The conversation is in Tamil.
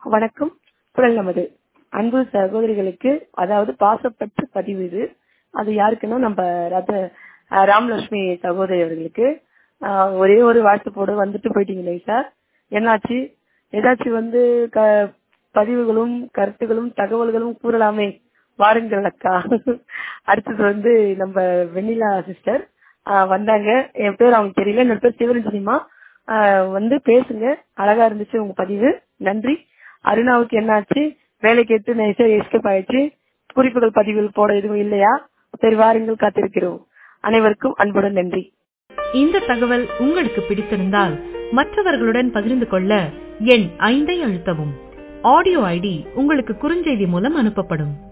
வணக்கம் குரல் நமது அன்பு சகோதரிகளுக்கு அதாவது பாசப்பற்று பதிவு இது அது யாருக்குன்னா நம்ம ரத அஹ் ராமலட்சுமி சகோதரி அவர்களுக்கு ஆஹ் ஒரே ஒரு வாழ்த்து போட வந்துட்டு போயிட்டீங்களே சார் என்னாச்சு ஏதாச்சும் வந்து க பதிவுகளும் கருத்துகளும் தகவல்களும் கூறலாமே வாருங்கள் அக்கா அடுத்தது வந்து நம்ம வெண்ணிலா சிஸ்டர் வந்தாங்க என் பேர் அவங்க தெரியல என்னோட பேர் சிவரஞ்சனிமா வந்து பேசுங்க அழகா இருந்துச்சு உங்க பதிவு நன்றி அருணாவுக்கு என்னாச்சு வேலை கேட்டு நைஸா எஸ்கேப் ஆயிடுச்சு குறிப்புகள் பதிவுகள் போட எதுவும் இல்லையா சரி வாருங்கள் காத்திருக்கிறோம் அனைவருக்கும் அன்புடன் நன்றி இந்த தகவல் உங்களுக்கு பிடித்திருந்தால் மற்றவர்களுடன் பகிர்ந்து கொள்ள எண் ஐந்தை அழுத்தவும் ஆடியோ ஐடி உங்களுக்கு குறுஞ்செய்தி மூலம் அனுப்பப்படும்